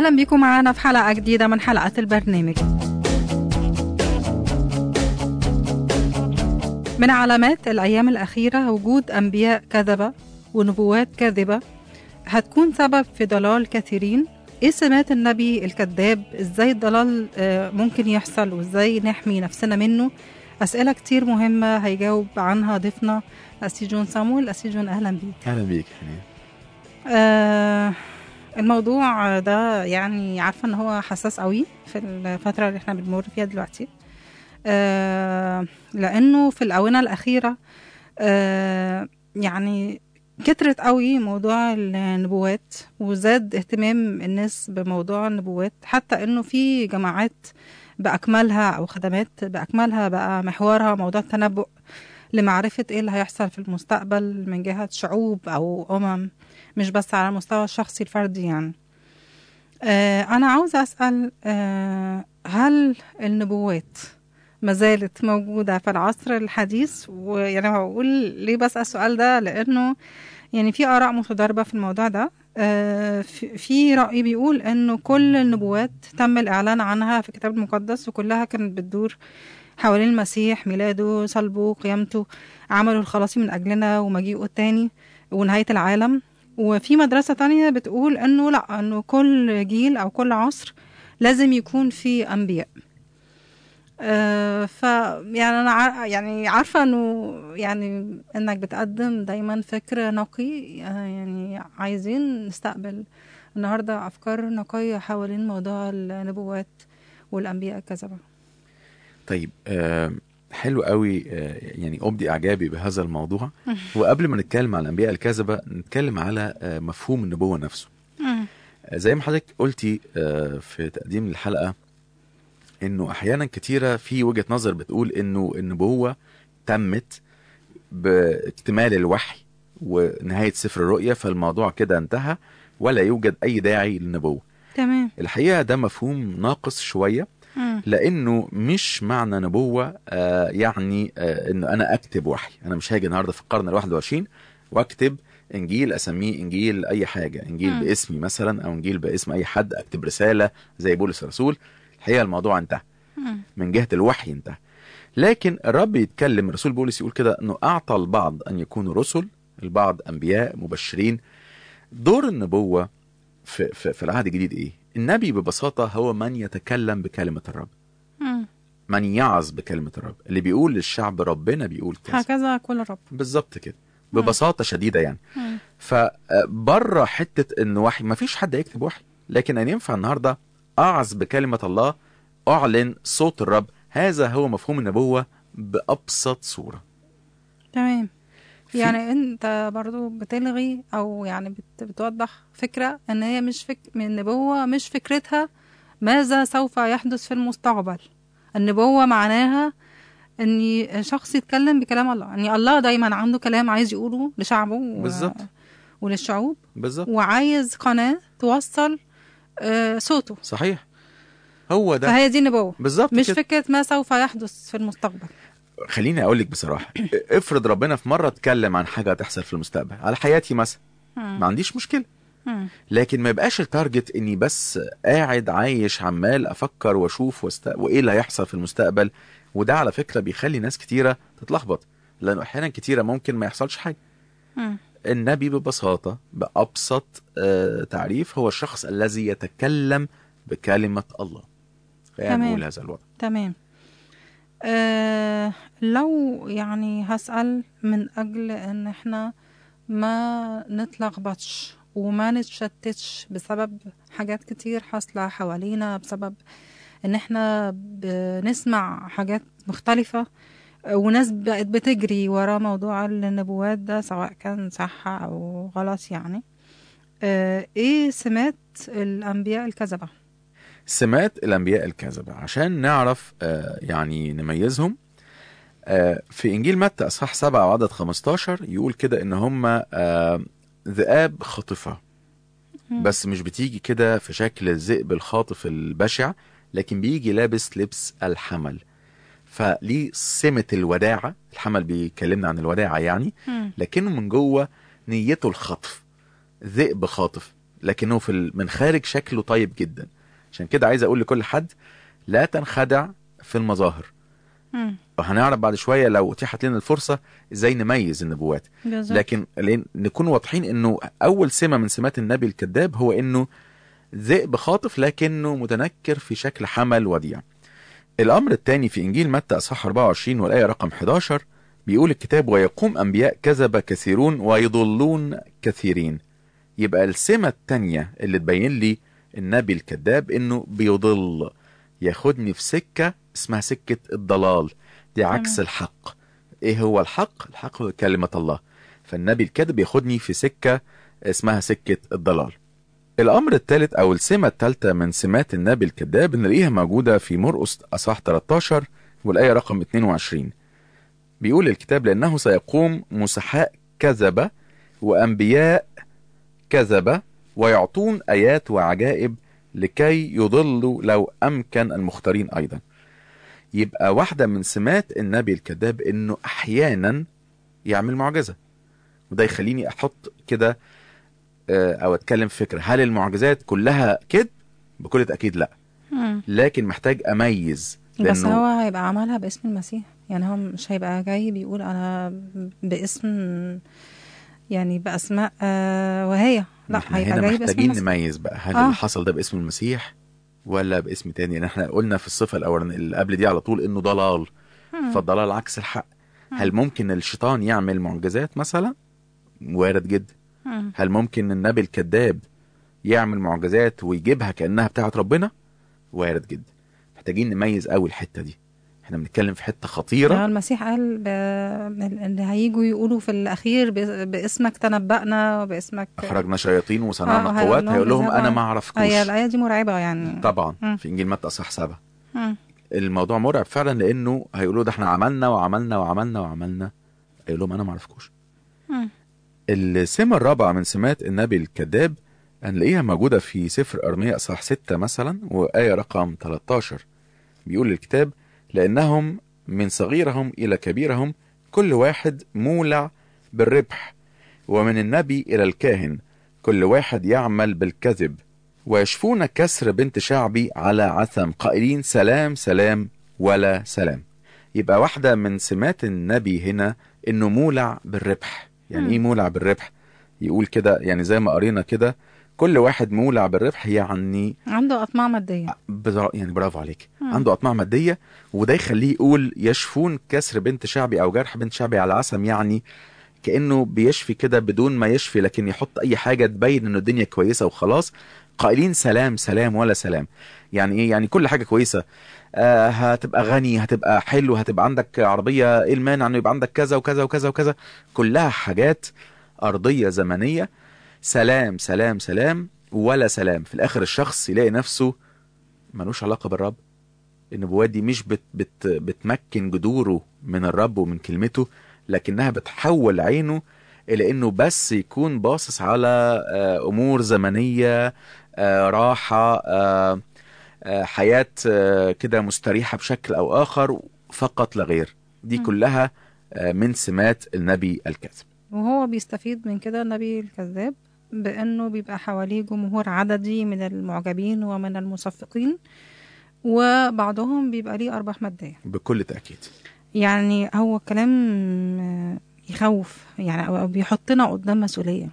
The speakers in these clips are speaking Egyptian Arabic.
أهلا بكم معنا في حلقة جديدة من حلقات البرنامج من علامات الأيام الأخيرة وجود أنبياء كذبة ونبوات كاذبة هتكون سبب في ضلال كثيرين ايه سمات النبي الكذاب ازاي الضلال آه، ممكن يحصل وازاي نحمي نفسنا منه أسئلة كتير مهمة هيجاوب عنها ضيفنا أسي جون سامويل أسي جون أهلا بيك اهلا بيك حنين آه الموضوع ده يعني عارفة ان هو حساس قوي في الفترة اللي احنا بنمر فيها دلوقتي آه لانه في الاونة الاخيرة آه يعني كترت قوي موضوع النبوات وزاد اهتمام الناس بموضوع النبوات حتى انه في جماعات باكملها او خدمات باكملها بقى محورها موضوع التنبؤ لمعرفة ايه اللي هيحصل في المستقبل من جهة شعوب او امم مش بس على المستوى الشخصي الفردي يعني آه أنا عاوزة أسأل آه هل النبوات ما زالت موجودة في العصر الحديث ويعني هقول ليه بسأل السؤال ده لأنه يعني في آراء متضاربة في الموضوع ده آه في في رأي بيقول إنه كل النبوات تم الإعلان عنها في الكتاب المقدس وكلها كانت بتدور حوالين المسيح ميلاده صلبه قيامته عمله الخلاصي من أجلنا ومجيئه التاني ونهاية العالم وفي مدرسة تانية بتقول انه لا انه كل جيل او كل عصر لازم يكون في انبياء آه ف يعني انا عار يعني عارفه انه يعني انك بتقدم دايما فكر نقي آه يعني عايزين نستقبل النهارده افكار نقيه حوالين موضوع النبوات والانبياء الكذبه طيب آه حلو قوي آه يعني ابدي اعجابي بهذا الموضوع وقبل ما نتكلم على الانبياء الكذبه نتكلم على آه مفهوم النبوه نفسه آه زي ما حضرتك قلتي آه في تقديم الحلقه انه احيانا كتيره في وجهه نظر بتقول انه النبوه تمت باكتمال الوحي ونهايه سفر الرؤيا فالموضوع كده انتهى ولا يوجد اي داعي للنبوه تمام الحقيقه ده مفهوم ناقص شويه مم. لانه مش معنى نبوه آه يعني آه انه انا اكتب وحي انا مش هاجي النهارده في القرن ال21 واكتب انجيل اسميه انجيل اي حاجه انجيل مم. باسمي مثلا او انجيل باسم اي حد اكتب رساله زي بولس الرسول الحقيقه الموضوع انتهى مم. من جهه الوحي انتهى لكن الرب يتكلم رسول بولس يقول كده انه اعطى البعض ان يكونوا رسل البعض انبياء مبشرين دور النبوه في, في, في العهد الجديد ايه النبي ببساطه هو من يتكلم بكلمه الرب مم. من يعظ بكلمة الرب اللي بيقول للشعب ربنا بيقول كذا هكذا كل الرب بالظبط كده ببساطة شديدة يعني مم. فبره حتة انه وحي ما فيش حد يكتب وحي لكن ان ينفع النهاردة اعظ بكلمة الله اعلن صوت الرب هذا هو مفهوم النبوة بأبسط صورة تمام في- يعني انت برضو بتلغي او يعني بت بتوضح فكرة ان هي مش فك... من النبوة مش فكرتها ماذا سوف يحدث في المستقبل النبوة معناها ان شخص يتكلم بكلام الله يعني الله دايما عنده كلام عايز يقوله لشعبه و... بالظبط. وللشعوب بالظبط وعايز قناة توصل آه، صوته صحيح هو ده فهي دي النبوة بالظبط مش كده. فكرة ما سوف يحدث في المستقبل خليني اقول لك بصراحة افرض ربنا في مرة اتكلم عن حاجة هتحصل في المستقبل على حياتي مثلا مم. ما عنديش مشكلة مم. لكن ما يبقاش التارجت اني بس قاعد عايش عمال افكر واشوف واست... وايه اللي هيحصل في المستقبل وده على فكره بيخلي ناس كتيره تتلخبط لانه احيانا كتيره ممكن ما يحصلش حاجه مم. النبي ببساطه بابسط آه تعريف هو الشخص الذي يتكلم بكلمه الله خلينا تمام. نقول هذا الوضع تمام أه لو يعني هسأل من أجل إن إحنا ما نتلخبطش وما نتشتتش بسبب حاجات كتير حاصلة حوالينا بسبب إن إحنا بنسمع حاجات مختلفة وناس بقت بتجري ورا موضوع النبوات ده سواء كان صح أو غلط يعني أه إيه سمات الأنبياء الكذبة؟ سمات الانبياء الكذبه عشان نعرف آه يعني نميزهم آه في انجيل متى اصحاح 7 وعدد 15 يقول كده ان هم آه ذئاب خاطفه مم. بس مش بتيجي كده في شكل الذئب الخاطف البشع لكن بيجي لابس لبس الحمل فليه سمة الوداعة الحمل بيكلمنا عن الوداعة يعني مم. لكنه من جوه نيته الخطف ذئب خاطف لكنه في ال- من خارج شكله طيب جدا عشان كده عايز اقول لكل حد لا تنخدع في المظاهر مم. وهنعرف بعد شويه لو اتيحت لنا الفرصه ازاي نميز النبوات بالظبط لكن لين- نكون واضحين انه اول سمه من سمات النبي الكذاب هو انه ذئب خاطف لكنه متنكر في شكل حمل وديع الامر الثاني في انجيل متى اصحاح 24 والايه رقم 11 بيقول الكتاب ويقوم انبياء كذب كثيرون ويضلون كثيرين يبقى السمه الثانيه اللي تبين لي النبي الكذاب انه بيضل ياخدني في سكه اسمها سكه الضلال دي عكس تمام. الحق ايه هو الحق الحق هو كلمه الله فالنبي الكذب ياخدني في سكه اسمها سكه الضلال الامر الثالث او السمه الثالثه من سمات النبي الكذاب نلاقيها موجوده في مرقس اصحاح 13 والايه رقم 22 بيقول الكتاب لانه سيقوم مسحاء كذبه وانبياء كذبه ويعطون ايات وعجائب لكي يضلوا لو امكن المختارين ايضا يبقى واحده من سمات النبي الكذاب انه احيانا يعمل معجزه وده يخليني احط كده آه، او اتكلم في فكره هل المعجزات كلها كده بكل تاكيد لا مم. لكن محتاج اميز بس لأنه- هو هيبقى عملها باسم المسيح يعني هو مش هيبقى جاي بيقول انا باسم يعني باسماء آه وهي لا احنا هيبقى هنا جاي باسم محتاجين المسيح نميز بقى هل آه. اللي حصل ده باسم المسيح ولا باسم تاني يعني احنا قلنا في الصفه الاولانيه اللي قبل دي على طول انه ضلال مم. فالضلال عكس الحق هل ممكن الشيطان يعمل معجزات مثلا وارد جدا مم. هل ممكن النبي الكذاب يعمل معجزات ويجيبها كانها بتاعه ربنا وارد جدا محتاجين نميز قوي الحته دي احنا بنتكلم في حته هو خطيره المسيح قال ب... اللي هيجوا يقولوا في الاخير ب... باسمك تنبأنا وباسمك اخرجنا شياطين وصنعنا آه، قوات هيقول لهم هيقول لهم اذهبوا انا عن- ما اعرفكوش هي الايه دي مرعبه يعني طبعا مم. في انجيل متى اصحاح سبعة مم. الموضوع مرعب فعلا لانه هيقولوا ده احنا عملنا وعملنا وعملنا وعملنا هيقول لهم انا ما اعرفكوش مم. السمة الرابعة من سمات النبي الكذاب هنلاقيها موجودة في سفر أرميا أصحاح 6 مثلا وآية رقم 13 بيقول الكتاب لأنهم من صغيرهم إلى كبيرهم كل واحد مولع بالربح ومن النبي إلى الكاهن كل واحد يعمل بالكذب ويشفون كسر بنت شعبي على عثم قائلين سلام سلام ولا سلام يبقى واحدة من سمات النبي هنا انه مولع بالربح يعني مم. ايه مولع بالربح يقول كده يعني زي ما قرينا كده كل واحد مولع بالربح يعني عنده اطماع ماديه بزر... يعني برافو عليك مم. عنده اطماع ماديه وده يخليه يقول يشفون كسر بنت شعبي او جرح بنت شعبي على عسم يعني كانه بيشفي كده بدون ما يشفي لكن يحط اي حاجه تبين انه الدنيا كويسه وخلاص قائلين سلام سلام ولا سلام يعني ايه يعني كل حاجه كويسه آه هتبقى غني هتبقى حلو هتبقى عندك عربيه ايه المانع انه يبقى عندك كذا وكذا وكذا وكذا كلها حاجات ارضيه زمنيه سلام سلام سلام ولا سلام في الاخر الشخص يلاقي نفسه ملوش علاقه بالرب النبوات دي مش بت بت بتمكن جذوره من الرب ومن كلمته لكنها بتحول عينه الى انه بس يكون باصص على آه، امور زمنيه آه، راحه آه، آه، حياه آه، كده مستريحه بشكل او اخر فقط لا غير دي مم. كلها آه، من سمات النبي الكاذب وهو بيستفيد من كده النبي الكذاب بانه بيبقى حواليه جمهور عددي من المعجبين ومن المصفقين وبعضهم بيبقى ليه ارباح ماديه بكل تاكيد يعني هو كلام آه، يخوف يعني أو بيحطنا قدام مسؤوليه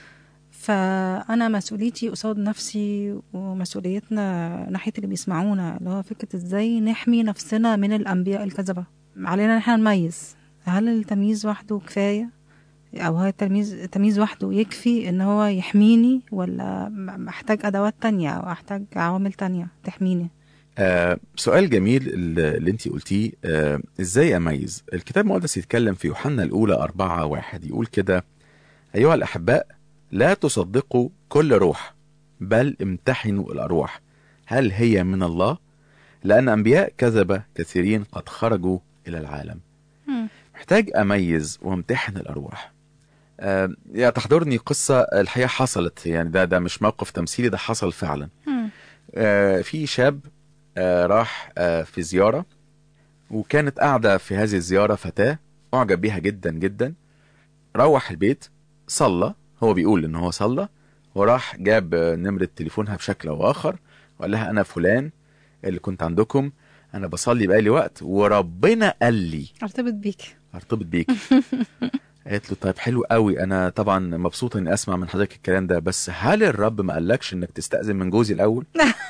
فانا مسؤوليتي قصاد نفسي ومسؤوليتنا ناحيه اللي بيسمعونا اللي هو فكره ازاي نحمي نفسنا من الانبياء الكذبه علينا ان احنا نميز هل التمييز وحده كفايه او هل التمييز التمييز وحده يكفي ان هو يحميني ولا م- محتاج ادوات تانية او احتاج عوامل تانية تحميني آه سؤال جميل اللي اللي انت قلتيه آه ازاي اميز الكتاب المقدس يتكلم في يوحنا الاولى أربعة واحد يقول كده ايها الاحباء لا تصدقوا كل روح بل امتحنوا الارواح هل هي من الله لان انبياء كذبه كثيرين قد خرجوا الى العالم محتاج اميز وامتحن الارواح آه يعني تحضرني قصه الحقيقه حصلت يعني ده ده مش موقف تمثيلي ده حصل فعلا آه في شاب آه راح آه في زيارة وكانت قاعدة في هذه الزيارة فتاة أعجب بيها جدا جدا روح البيت صلى هو بيقول إن هو صلى وراح جاب آه، نمره تليفونها بشكل او اخر وقال لها انا فلان اللي كنت عندكم انا بصلي بقالي وقت وربنا قال لي ارتبط بيك ارتبط بيك قالت له طيب حلو قوي انا طبعا مبسوطه اني اسمع من حضرتك الكلام ده بس هل الرب ما قالكش انك تستأذن من جوزي الاول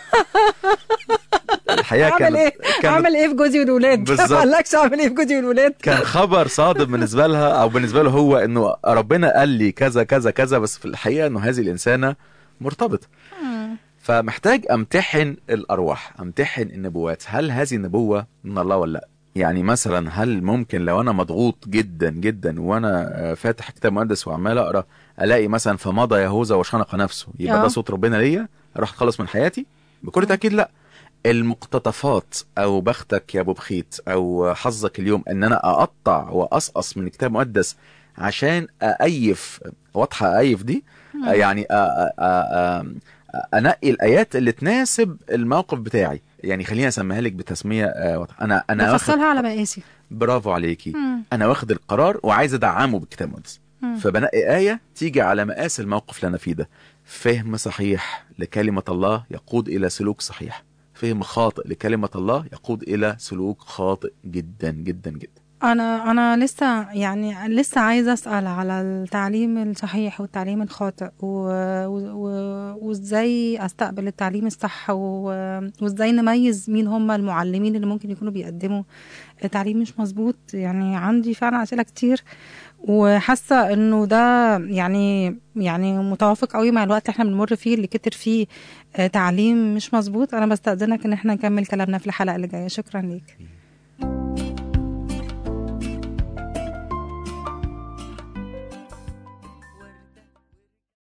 الحقيقه عمل كانت ايه كانت عمل ايه في جوزي والولاد بالظبط. ما قالكش عمل ايه في جوزي والولاد كان خبر صادم بالنسبه لها او بالنسبه له هو انه ربنا قال لي كذا كذا كذا بس في الحقيقه انه هذه الانسانه مرتبطه فمحتاج امتحن الارواح امتحن النبوات هل هذه النبوه من الله ولا لا يعني مثلا هل ممكن لو انا مضغوط جدا جدا وانا آه، فاتح كتاب مقدس وعمال اقرا الاقي مثلا فمضى يهوذا وشنق نفسه يبقى آه. ده صوت ربنا ليا اروح اتخلص من حياتي بكل تاكيد لا المقتطفات او بختك يا ابو بخيت او حظك اليوم ان انا اقطع واقصقص من كتاب مقدس عشان اأيف واضحه اأيف دي آه، يعني أ- أ- أ- أ- انقي الايات اللي تناسب الموقف بتاعي يعني خليني اسميها لك بتسميه آه، واضحة. انا انا واخد بفصلها على مقاسي برافو عليكي مم. انا واخد القرار وعايز ادعمه بالكتاب المقدس مم. فبنقي آية تيجي على مقاس الموقف اللي أنا فيه ده فهم صحيح لكلمة الله يقود إلى سلوك صحيح فهم خاطئ لكلمة الله يقود إلى سلوك خاطئ جدا جدا جدا انا انا لسه يعني لسه عايزه اسال على التعليم الصحيح والتعليم الخاطئ و- و- و- وازاي استقبل التعليم الصح و- وازاي نميز مين هم المعلمين اللي ممكن يكونوا بيقدموا تعليم مش مظبوط يعني عندي فعلا اسئله كتير وحاسه انه ده يعني يعني متوافق قوي مع الوقت اللي احنا بنمر فيه اللي كتر فيه آه، تعليم مش مظبوط انا بستأذنك ان احنا نكمل كلامنا في الحلقه اللي جايه شكرا ليك